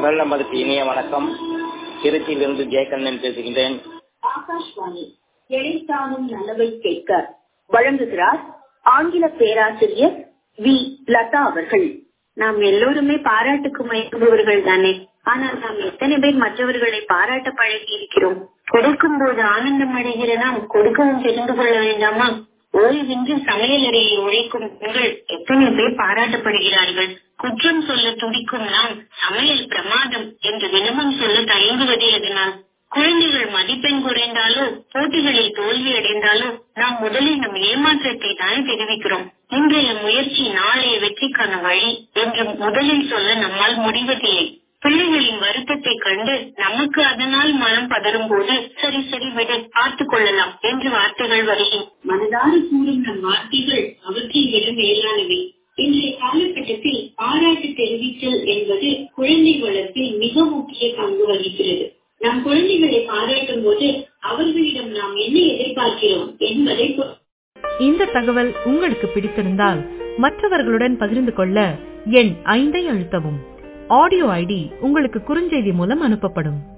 குரல் நமதுக்கு இனிய வணக்கம் திருச்சியிலிருந்து ஜெயகண்ணன் பேசுகின்றேன் ஆகாஷ்வாணி எழைத்தானும் நல்லவை கேட்க வழங்குகிறார் ஆங்கில பேராசிரியர் வி லதா அவர்கள் நாம் எல்லோருமே பாராட்டுக்கு மயங்குபவர்கள் தானே ஆனால் நாம் எத்தனை பேர் மற்றவர்களை பாராட்ட பழகி இருக்கிறோம் கொடுக்கும் போது ஆனந்தம் அடைகிற நாம் கொடுக்கவும் தெரிந்து கொள்ள வேண்டாமா ஓய்வின்றி சமையல் அறையை உழைக்கும் பெண்கள் எத்தனை பேர் பாராட்டப்படுகிறார்கள் குற்றம் சொல்ல துடிக்கும் நாம் சமையல் பிரமாதம் என்று தினமும் சொல்ல தயங்குவதே எதனால் குழந்தைகள் மதிப்பெண் குறைந்தாலோ போட்டிகளில் தோல்வி அடைந்தாலோ நாம் முதலில் நம் ஏமாற்றத்தை தானே தெரிவிக்கிறோம் இன்றைய முயற்சி நாளைய வெற்றிக்கான வழி என்று முதலில் சொல்ல நம்மால் முடிவதில்லை பிள்ளைகளின் வருத்தத்தை கண்டு நமக்கு அதனால் மனம் பதறும் போது சரி சரி விட பார்த்துக் கொள்ளலாம் என்று வார்த்தைகள் வருகின்றன மனதாறு கூறும் நம் வார்த்தைகள் அவற்றை விட மேலானவை இன்றைய காலகட்டத்தில் பாராட்டு தெரிவித்தல் என்பது குழந்தை வளர்ப்பில் மிக முக்கிய பங்கு வகிக்கிறது நம் குழந்தைகளை பாராட்டும் போது அவர்களிடம் நாம் என்ன எதிர்பார்க்கிறோம் என்பதை இந்த தகவல் உங்களுக்கு பிடித்திருந்தால் மற்றவர்களுடன் பகிர்ந்து கொள்ள எண் ஐந்தை அழுத்தவும் ஆடியோ ஐடி உங்களுக்கு குறுஞ்செய்தி மூலம் அனுப்பப்படும்